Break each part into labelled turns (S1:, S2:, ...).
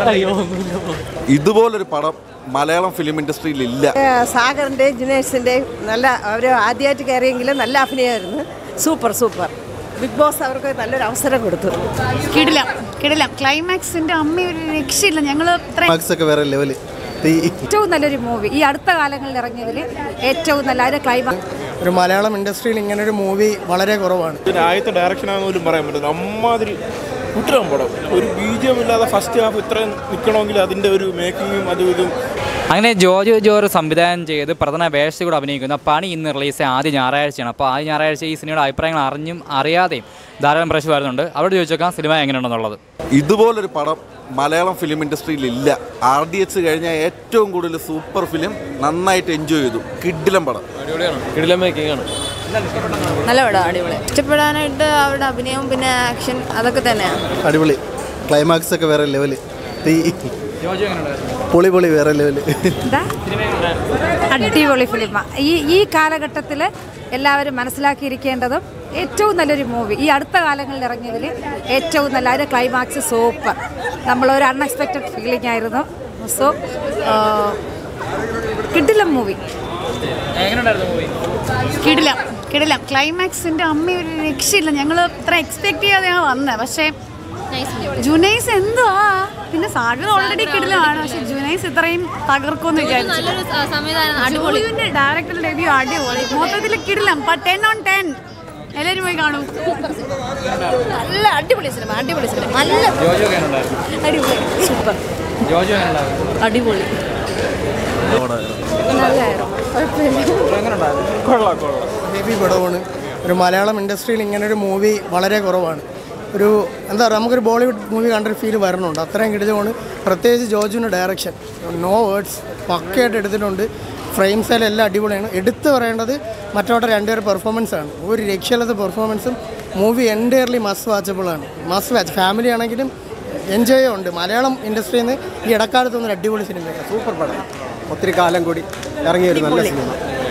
S1: ഇതുപോലൊരു പടം മലയാളം ഫിലിം ഇൻഡസ്ട്രിയിൽ ഇല്ല
S2: സാഗറിൻ്റെ ജിനേഴ്സിൻ്റെയും നല്ല അവർ ആദ്യമായിട്ട് കയറിയെങ്കിലും നല്ല അഭിനയമായിരുന്നു സൂപ്പർ സൂപ്പർ ബിഗ് ബോസ് അവർക്ക് നല്ലൊരു അവസരം കൊടുത്തു
S3: കിടിലം കിടിലം ക്ലൈമാക്സിന്റെ അമ്മ ഒരു രക്ഷയില്ല ഞങ്ങൾ ഇത്ര
S4: മാർക്സ് ഒക്കെ വേറെ ലെവല് തീ
S5: ഏറ്റവും നല്ലൊരു മൂവി ഈ അടുത്ത കാലങ്ങളിൽ ഇറങ്ങിയതിൽ ഏറ്റവും നല്ല അതിന്റെ ക്ലൈമാക്സ്
S6: ഒരു മലയാളം ഇൻഡസ്ട്രിയിൽ ഇങ്ങനൊരു മൂവി വളരെ കുറവാണ്
S7: ഇതിന് ആദ്യത്തെ ഡയറക്ഷനാണെന്ന് പോലും പറയാൻ പറ്റില്ല അമ്മാതിരി കുറ്റം പടം ഒരു ബീജം ഇല്ലാതെ ഫസ്റ്റ് ഹാഫ് ഇത്രയും നിൽക്കണമെങ്കിൽ അതിൻ്റെ ഒരു മേക്കിങ്ങും അതും ഇതും
S8: അങ്ങനെ ജോജു ജോർ സംവിധാനം ചെയ്ത് പ്രധാന വേഷത്തിൽ കൂടെ അഭിനയിക്കുന്ന പണി ഇന്ന് റിലീസ് ആദ്യ ഞായറാഴ്ചയാണ് അപ്പോൾ ആദ്യ ഞായറാഴ്ച ഈ സിനിമയുടെ അഭിപ്രായങ്ങൾ അറിഞ്ഞും അറിയാതെയും ധാരാളം പ്രശ്നം വരുന്നുണ്ട് അവിടെ ചോദിച്ചേക്കാം സിനിമ എങ്ങനെയുണ്ടെന്നുള്ളത്
S1: ഇതുപോലൊരു പടം മലയാളം ഫിലിം ഇൻഡസ്ട്രിയിൽ ഇല്ല ആർ ഡി എച്ച് കഴിഞ്ഞാൽ ഏറ്റവും കൂടുതൽ സൂപ്പർ ഫിലിം നന്നായിട്ട് എൻജോയ് ചെയ്തു കിഡിലം പടം
S9: നല്ല പടം അടിപൊളി ഇഷ്ടപ്പെടാനായിട്ട് അവരുടെ അഭിനയവും പിന്നെ ആക്ഷൻ അതൊക്കെ തന്നെയാണ്
S4: അടിപൊളി ക്ലൈമാക്സ് ഒക്കെ വേറെ ലെവല് തീ പൊളി പൊളി വേറെ ലെവല്
S5: അടിപൊളി ഫിലിം ഈ ഈ കാലഘട്ടത്തിൽ എല്ലാവരും മനസ്സിലാക്കിയിരിക്കേണ്ടതും ഏറ്റവും നല്ലൊരു മൂവി ഈ അടുത്ത കാലങ്ങളിൽ ഇറങ്ങിയതിൽ ഏറ്റവും നല്ല അതിന്റെ ക്ലൈമാക്സ് സൂപ്പർ നമ്മളൊരു അൺഎക്സ്പെക്റ്റഡ് ഫീലിംഗ് ആയിരുന്നു സോ കിട്ടില്ല മൂവി
S3: കിടിലം കിടിലം ക്ലൈമാക്സിന്റെ അമ്മ ഒരു രക്ഷയില്ല ഞങ്ങൾ ഇത്ര എക്സ്പെക്ട് ചെയ്യാതെയാണ് വന്നത് പക്ഷേ ജുനൈസ് എന്തുവാ പിന്നെ സാഗർ ഓൾറെഡി കിടിലമാണ് പക്ഷെ ജുനൈസ് ഇത്രയും തകർക്കുമെന്ന് വിചാരിച്ചു
S9: നല്ലൊരു സംവിധാനം അടിപൊളി
S3: ജോജുവിന്റെ ഡയറക്ടർ ഡെബ്യൂ അടിപൊളി മൊത്തത്തിൽ കിടിലം ടെൻ ഓൺ ടെൻ എല്ലാവരും പോയി കാണൂ
S9: നല്ല അടിപൊളി സിനിമ അടിപൊളി സിനിമ നല്ല അടിപൊളി സൂപ്പർ അടിപൊളി
S6: ഹെവി പടമാണ് ഒരു മലയാളം ഇൻഡസ്ട്രിയിൽ ഇങ്ങനൊരു മൂവി വളരെ കുറവാണ് ഒരു എന്താ പറയുക നമുക്കൊരു ബോളിവുഡ് മൂവി കണ്ടൊരു ഫീൽ വരണുണ്ട് അത്രയും കിടിലമാണ് പ്രത്യേകിച്ച് ജോജുവിൻ്റെ ഡയറക്ഷൻ നോ വേർഡ്സ് പക്കയായിട്ട് എടുത്തിട്ടുണ്ട് ഫ്രെയിംസ് എല്ലാം എല്ലാം അടിപൊളിയാണ് എടുത്തു പറയേണ്ടത് മറ്റവരുടെ രണ്ടുപേരുടെ പെർഫോമൻസ് ആണ് ഒരു രക്ഷയില്ലാത്ത പെർഫോമൻസും മൂവി എൻറ്റയർലി മസ്റ്റ് വാച്ചബിൾ ആണ് മസ്റ്റ് വാച്ച് ഫാമിലി ആണെങ്കിലും എൻജോയ് ഉണ്ട് മലയാളം ഇൻഡസ്ട്രിയിൽ നിന്ന് ഈ ഇടക്കാലത്ത് വന്നൊരു അടിപൊളി സിനിമയാണ് സൂപ്പർ പടം ഒത്തിരി കാലം കൂടി ഇറങ്ങിയ ഒരു നല്ല സിനിമ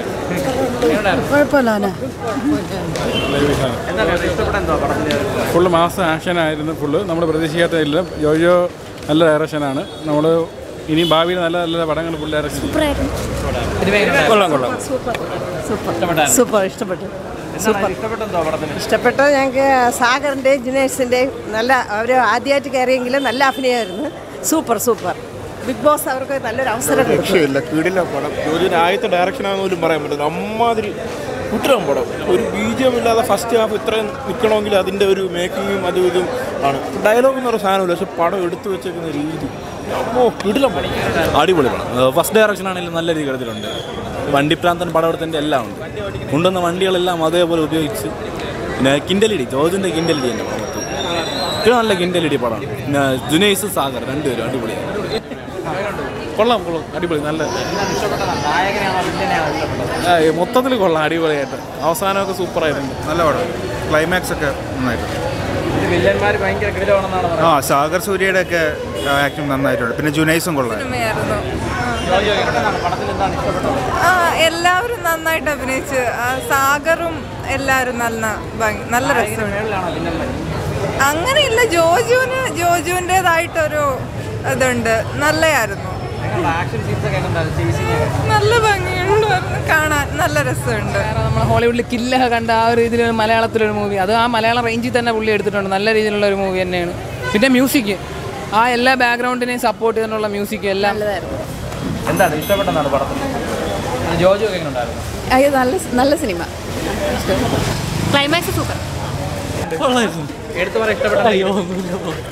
S10: ഫുള്ള് മാസം ആക്ഷൻ ആയിരുന്നു ഫുള്ള് നമ്മൾ പ്രതീക്ഷിക്കാത്തതില്ല ജോജോ നല്ല ഡയറക്ഷനാണ് നമ്മൾ ഇനി ഭാവിയിൽ നല്ല നല്ല പടങ്ങൾ ഫുൾ ഡയറക്ഷൻ കൊള്ളാം കൊള്ളാം
S2: സൂപ്പർ ഇഷ്ടപ്പെട്ടു സൂപ്പർ ഇഷ്ടപ്പെട്ടത് ഞങ്ങൾക്ക് സാഗറിൻ്റെ ജിനേഴ്സിൻ്റെയും നല്ല അവർ ആദ്യമായിട്ട് കയറിയെങ്കിലും നല്ല അഭിനയമായിരുന്നു സൂപ്പർ സൂപ്പർ ബിഗ് ബോസ് അവർക്ക് നല്ലൊരു അവസരം കൊടുത്തു
S7: രക്ഷയില്ല കിടില പടം ഇതിന് ആദ്യത്തെ ഡയറക്ഷനാണെന്ന് പോലും പറയാൻ പറ്റില്ല അമ്മാതിരി കുറ്റം പടം ഒരു ബീജം ഇല്ലാതെ ഫസ്റ്റ് ഹാഫ് ഇത്രയും നിൽക്കണമെങ്കിൽ അതിൻ്റെ ഒരു മേക്കിങ്ങും അതും ഇതും ആണ് ഡയലോഗ് എന്ന് പറയുന്ന സാധനമില്ല പക്ഷെ പടം എടുത്തു വെച്ചേക്കുന്ന രീതി അമ്മോ കിടിലം പടം
S11: അടിപൊളി പടം ഫസ്റ്റ് ഡയറക്ഷൻ ആണെങ്കിലും നല്ല രീതിയിൽ എടുത്തിട്ടുണ്ട് വണ്ടിപ്രാന്തൻ പടം എടുത്തതിൻ്റെ എല്ലാം ഉണ്ട് കൊണ്ടുവന്ന വണ്ടികളെല്ലാം അതേപോലെ ഉപയോഗിച്ച് പിന്നെ കിൻഡലിടി ജോർജിൻ്റെ കിൻഡലിടി എൻ്റെ പടം മൊത്തം. ഇത് നല്ല കിൻഡലിടി പടമാണ് പിന്നെ ജുനൈസ് സാഗർ രണ്ടുപേരും അടിപൊളി കൊള്ളാം കൊള്ളാം അടിപൊളി നല്ല ആ, ഈ മൊത്തത്തിൽ കൊള്ളാം അടിപൊളിയായിട്ട് അവസാനമൊക്കെ സൂപ്പറായിട്ടുണ്ട്
S4: നല്ല പടം ക്ലൈമാക്സ് ഒക്കെ നന്നായിട്ടുണ്ട്
S8: വില്ലന്മാർ ഭയങ്കര കിടിലമാണെന്നാണ്
S4: ആ സാഗർ സൂര്യയുടെ ഒക്കെ ആക്ടിങ് നന്നായിട്ടുണ്ട് പിന്നെ ജുനൈസും കൊള്ളാം
S9: ആ എല്ലാവരും നന്നായിട്ട് അഭിനയിച്ച് ആ, സാഗറും എല്ലാവരും നല്ല ഭംഗി നല്ല രസമുണ്ട് അങ്ങനെയില്ല ജോജുവിന് ജോജുവിൻ്റെതായിട്ടൊരു ഇതുണ്ട് നല്ലതായിരുന്നു നല്ല ഭംഗിയുണ്ട് കാണാൻ നല്ല രസമുണ്ട്
S2: നമ്മൾ ഹോളിവുഡിൽ കില്ലൊക്കെ കണ്ട ആ ഒരു ഇതിൽ മലയാളത്തിലൊരു മൂവി അത് ആ മലയാളം റേഞ്ചിൽ തന്നെ പുള്ളി എടുത്തിട്ടുണ്ട് നല്ല രീതിയിലുള്ള ഒരു മൂവി തന്നെയാണ് പിന്നെ മ്യൂസിക് ആ എല്ലാ ബാക്ക്ഗ്രൗണ്ടിനെയും സപ്പോർട്ട് ചെയ്യാനുള്ള മ്യൂസിക് എല്ലാം
S8: എന്താണ് ഇഷ്ടപ്പെട്ടെന്നാണ് പടത്തിൽ ജോജു ഒക്കെ എങ്ങനെയുണ്ടായിരുന്നു
S9: നല്ല നല്ല സിനിമ ക്ലൈമാക്സ് സൂപ്പർ
S8: എടുത്തു പറയാൻ ഇഷ്ടപ്പെട്ട